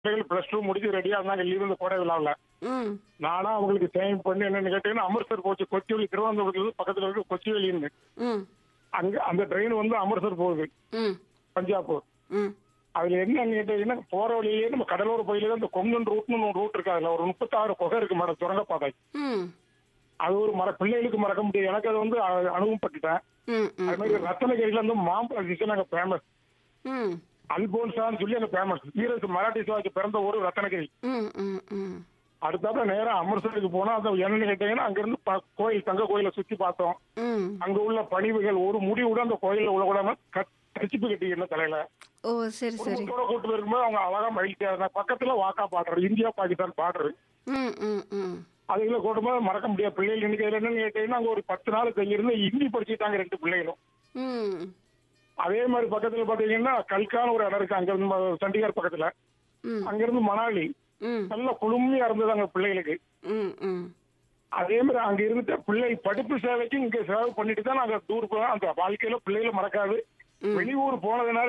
பிள்ளைகள் plus two முடிச்சு ரெடியா இருந்தாங்க லீவ் இந்த கோடை விழாவில் ம் நானா அவங்களுக்கு சேவ் பண்ணி என்னன்னு கேட்டீங்கன்னா அமிர்தசர் போச்சு கொச்சிவெளி திருவனந்தபுரத்துல பக்கத்துல இருக்க கொச்சிவெளின்னு ம் அங்க அந்த ட்ரெயின் வந்து அமிர்தசர் போகுது ம் பஞ்சாப் ம் அதுல என்னன்னு கேட்டீங்கன்னா போற வழியிலேயே நம்ம கடலோர பகுதியில இந்த கொங்கன் ரூட்னு ஒரு ரூட் இருக்கு அதுல ஒரு முப்பத்தாறு குகை இருக்கு மேடம் சுரங்கப்பாதை ம் அது ஒரு மர பிள்ளைகளுக்கு மறக்க முடியாது எனக்கு அது வந்து அ- அனுபவப்பட்டுட்டேன் ம் அது மாதிரி ரத்தனகிரியில வந்து மாம்பழ டிஷன் அங்க ஃபேமஸ் ம் அல்போன்சான்னு சொல்லி அங்க ஃபேமஸ் வீரஸ் மராட்டி சிவாஜி பிறந்த ஊர் ரத்தனகிரி ம் ம் ம் அடுத்தாப்புல நேரா அமிர்தசருக்கு போனா அந்த என்னன்னு கேட்டீங்கன்னா அங்க இருந்து ப- கோயில் தங்க கோயிலை சுத்தி பார்த்தோம் ம் அங்க உள்ள பணிவுகள் ஒரு முடிவுடன் அந்த கோயில்ல உள்ள கூட கச்சிப்பு கட்டிக்கணும் தலையில ஓ சரி சரி குடும்பத்தோட கூட்டு போயிருக்கும்போது அவங்க அழகா மகிழ்ச்சியா இருந்தாங்க பக்கத்துல வாக்கா பாடுறது இந்தியா பாகிஸ்தான் பாடுறது ம் ம் ம் அதுல கூட்டும்போது மறக்க முடியாது பிள்ளைகள் இன்னைக்கு இதுல என்னன்னு கேட்டீங்கன்னா அங்க ஒரு பத்து நாள் தங்கியிருந்து ஹிந்தி படிச்சுட்டாங்க ரெண்டு பிள்ளைகளும் ம் அதே மாதிரி பக்கத்துல பாத்தீங்கன்னா கல்கான ஒரு இடம் இருக்கு அங்க இருந்து ம- சண்டிகர் பக்கத்துல ம் அங்க இருந்து மணாலி ம் நல்ல குளுமையா இருந்தது அங்க பிள்ளைகளுக்கு ம் ம் அதே மாதிரி அங்க இருந்துட்டு பிள்ளை படிப்பு சேவைக்கு இங்க சேவை பண்ணிட்டு தான் நாங்க டூர் போனோம் அந்த வாழ்க்கையில பிள்ளைகளை மறக்காது வெளியூர் போனதுனால